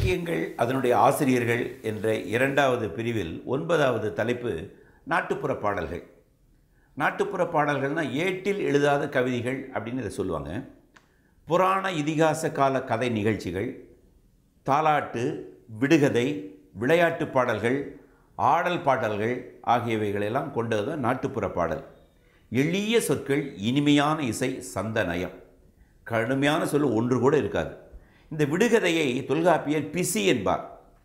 இலக்கியங்கள் அதனுடைய ஆசிரியர்கள் என்ற இரண்டாவது பிரிவில் ஒன்பதாவது தலைப்பு நாட்டுப்புற பாடல்கள் நாட்டுப்புற பாடல்கள்னால் ஏட்டில் எழுதாத கவிதைகள் அப்படின்னு இதை சொல்லுவாங்க புராண இதிகாச கால கதை நிகழ்ச்சிகள் தாலாட்டு விடுகதை விளையாட்டு பாடல்கள் ஆடல் பாடல்கள் ஆகியவைகளெல்லாம் கொண்டது தான் நாட்டுப்புற பாடல் எளிய சொற்கள் இனிமையான இசை சந்த நயம் கடுமையான சொல் ஒன்று கூட இருக்காது இந்த விடுகதையை தொல்காப்பியர் பிசி என்பார்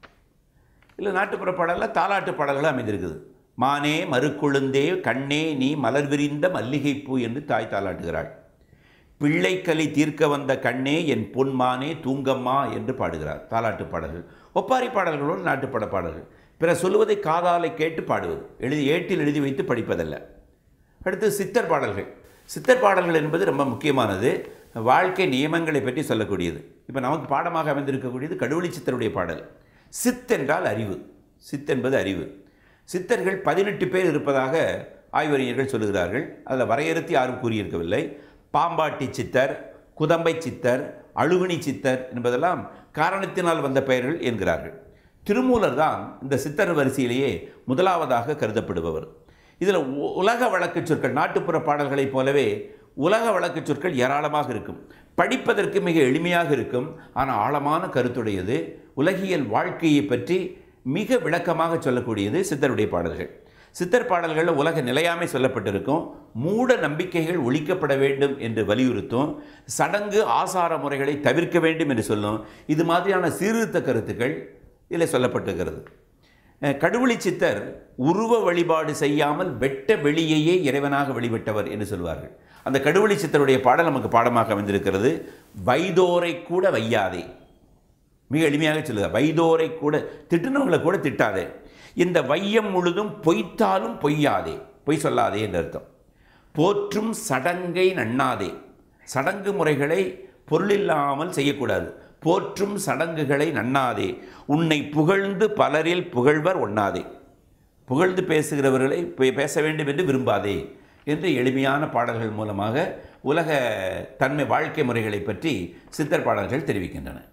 இல்லை நாட்டுப்புற பாடலில் தாலாட்டு பாடல்கள் அமைந்திருக்குது மானே மறுக்குழுந்தே கண்ணே நீ மலர் விரிந்த மல்லிகைப்பூ என்று தாய் தாலாட்டுகிறாள் பிள்ளைக்கலி தீர்க்க வந்த கண்ணே என் பொன்மானே தூங்கம்மா என்று பாடுகிறார் தாலாட்டு பாடல்கள் ஒப்பாரி பாடல்களோடு நாட்டுப்பட பாடல்கள் பிற சொல்லுவதை காதாலை கேட்டு பாடுவது எழுதி ஏட்டில் எழுதி வைத்து படிப்பதல்ல அடுத்து சித்தர் பாடல்கள் சித்தர் பாடல்கள் என்பது ரொம்ப முக்கியமானது வாழ்க்கை நியமங்களை பற்றி சொல்லக்கூடியது இப்போ நமக்கு பாடமாக அமைந்திருக்கக்கூடியது கடவுளி சித்தருடைய பாடல் சித் என்றால் அறிவு சித் என்பது அறிவு சித்தர்கள் பதினெட்டு பேர் இருப்பதாக ஆய்வறிஞர்கள் சொல்லுகிறார்கள் அதில் வரையறுத்து யாரும் கூறியிருக்கவில்லை பாம்பாட்டி சித்தர் குதம்பை சித்தர் அழுகுனி சித்தர் என்பதெல்லாம் காரணத்தினால் வந்த பெயர்கள் என்கிறார்கள் திருமூலர் தான் இந்த சித்தர் வரிசையிலேயே முதலாவதாக கருதப்படுபவர் இதில் உ- உலக வழக்குச் சொற்கள் நாட்டுப்புற பாடல்களைப் போலவே உலக வழக்குச் சொற்கள் ஏராளமாக இருக்கும் படிப்பதற்கு மிக எளிமையாக இருக்கும் ஆனால் ஆழமான கருத்துடையது உலகியல் வாழ்க்கையை பற்றி மிக விளக்கமாக சொல்லக்கூடியது சித்தருடைய பாடல்கள் சித்தர் பாடல்களில் உலக நிலையாமை சொல்லப்பட்டிருக்கும் மூட நம்பிக்கைகள் ஒழிக்கப்பட வேண்டும் என்று வலியுறுத்தும் சடங்கு ஆசார முறைகளை தவிர்க்க வேண்டும் என்று சொல்லும் இது மாதிரியான சீர்திருத்த கருத்துக்கள் இதில் சொல்லப்பட்டிருக்கிறது அஹ், கடவுளி சித்தர் உருவ வழிபாடு செய்யாமல் வெட்ட வெளியையே இறைவனாக வழிபட்டவர் என்று சொல்வார்கள் அந்த கடவுளி சித்தருடைய பாடல் நமக்கு பாடமாக அமைந்திருக்கிறது வைதோரை கூட வையாதே மிக எளிமையாக சொல்லுங்க வைதோரை கூட திட்டுனவங்களை கூட திட்டாதே இந்த வையம் முழுதும் பொய்த்தாலும் பொய்யாதே பொய் சொல்லாதே என்று அர்த்தம் போற்றும் சடங்கை நண்ணாதே சடங்கு முறைகளை பொருளில்லாமல் செய்யக்கூடாது போற்றும் சடங்குகளை நண்ணாதே உன்னை புகழ்ந்து பலரில் புகழ்வர் ஒண்ணாதே புகழ்ந்து பேசுகிறவர்களை பே- பேச வேண்டும் என்று விரும்பாதே என்று எளிமையான பாடல்கள் மூலமாக உலக தன்மை வாழ்க்கை முறைகளை பற்றி சித்தர் பாடல்கள் தெரிவிக்கின்றன